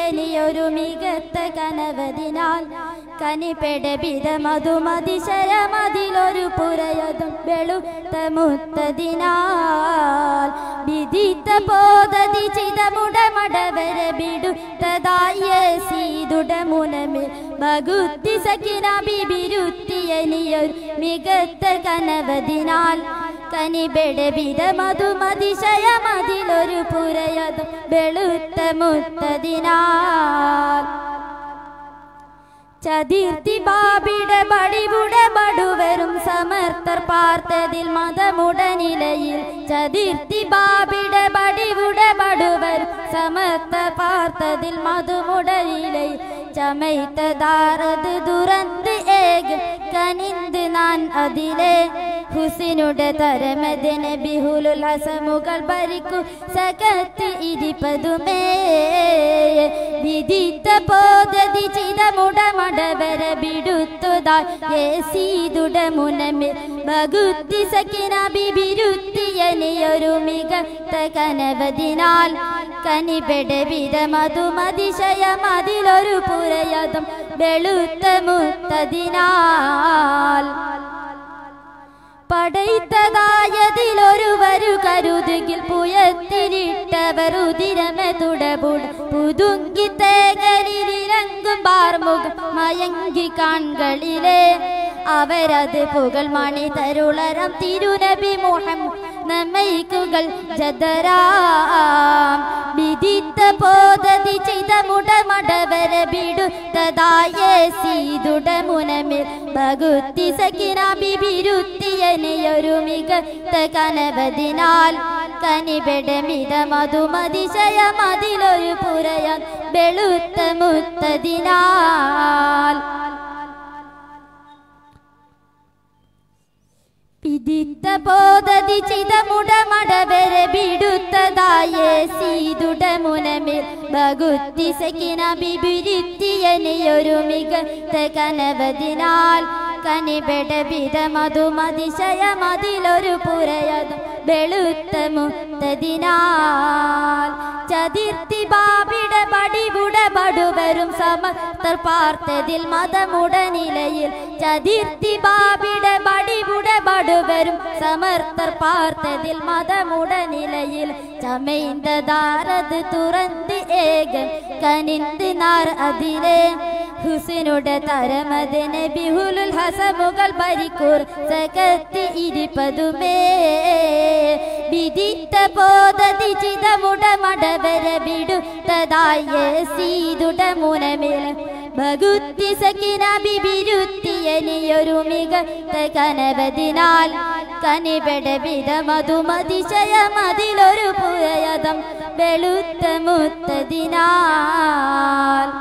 മുത്തുത്തിയനിയൊരു മികത്ത കനവതിനാൽ കനിപ്പെടബിത മധുമതിശയമതിലൊരു പുരയതും വെളുത്ത മുത്തതിനാൽ വിധിത്ത പോതതി ചിതമുടമടവര ബിടുത്തതായ സീതുട മുനമേ ഭഗുത്തി സഖിന ബിബിരുത്തിയനിയൊരു മികത്ത കനവതിനാൽ കനിബെടബിത മധുമതിശയമതിലൊരു പുരയതും വെളുത്ത മുത്തതിനാൽ ചതിർത്തി ബാബിയുടെ ബടിവുടെ ബടുവരും സമർത്ഥർ പാർത്തതിൽ മതമുടനിലയിൽ ചതിർത്തി ബാബിയുടെ ബടിവുടെ ബടുവരും സമർത്ഥർ പാർത്തതിൽ മധുമുടനിലയിൽ ചമയ്ത്തതാറത് ദുരന്ത് ഏക കനിന്ത് നാൻ അതിലെ ഹുസിനുടെ തരമതിന് ബിഹുലുൽ ഹസമുകൾ ഭരിക്കു സകത്ത് ഇരിപ്പതുമേ വിധിത്ത പോതതി ചിതമുടമടവര ബിടുത്തുതായ സീതുട മുനമിൽ ഭഗുത്തി സക്കിന ബിബിരുത്തിയനിയൊരു മികത്ത കനവതിനാൽ കനിപെടവിധ മധുമതിശയമതിലൊരു പുരയതും വെളുത്ത മുത്തതിനാൽ പടൈത്തതായതിലൊരുവരു കരുതുകിൽ പുയത്തിരിട്ടവർ ഉദിരമെ തുടപുട പുതുങ്കി തേകരിലിറങ്ങും പാർമുഖം മയങ്കി കാൺകളിലെ അവരത് പുകൾ മണി തരുളരം തിരുനബി മുഹം നമ്മൈക്കുകൾ ജദരാം വിധിത്ത പോതതി ചെയ്ത മുടമടവര ബിടുത്തതായ സീതുട മുനമിൽ ഭഗുത്തി സക്കിന ബിബിരുത്തിയനെയൊരു മികത്ത കനവതിനാൽ കനിബെടമിത മധുമതിശയമതിലൊരു പുരയാൻ വെളുത്ത മുത്തതിനാൽ പിതിത്ത പോതതി ചിതമുടമടവര ബിടുത്തതായ സീതുട മുനമിൽ ഭഗുത്തി സക്കിന ബിബിരുത്തിയനെയൊരു മികത്ത കനവതിനാൽ കനിബെടബിത മധുമതിശയമതിലൊരു പുരയതും വെളുത്ത മുത്തതിനാൽ ചതിർത്തി ബാബിട പടിവുട ബടുവരും സമർത്ഥർ പാർത്തതിൽ മതമുടനിലയിൽ ചതിർത്തി ബാബിട പടിവുട ബടുവരും സമർത്ഥർ പാർത്തതിൽ മതമുടനിലയിൽ ചമൈന്തതാരത് തുറന്ന് ഏകം കനിന്ത് നാർ അതിലെ ഹുസിനുടെ തരമതിന് ബിഹുലുൽ ഹസമുകൾ പരിക്കൂർ സകത്ത് ഇരിപ്പതുമേ വിധിത്ത പോതതി ചിതമുടമടവര ബിടുത്തതായ സീതുട മുനമിൽ ഭഗുത്തി സക്കിന ബിബിരുത്തിയനിയൊരു മികത്ത കനവതിനാൽ കനിപെടവിധ മധുമതിശയമതിലൊരു പുരയതം വെളുത്ത മുത്തതിനാൽ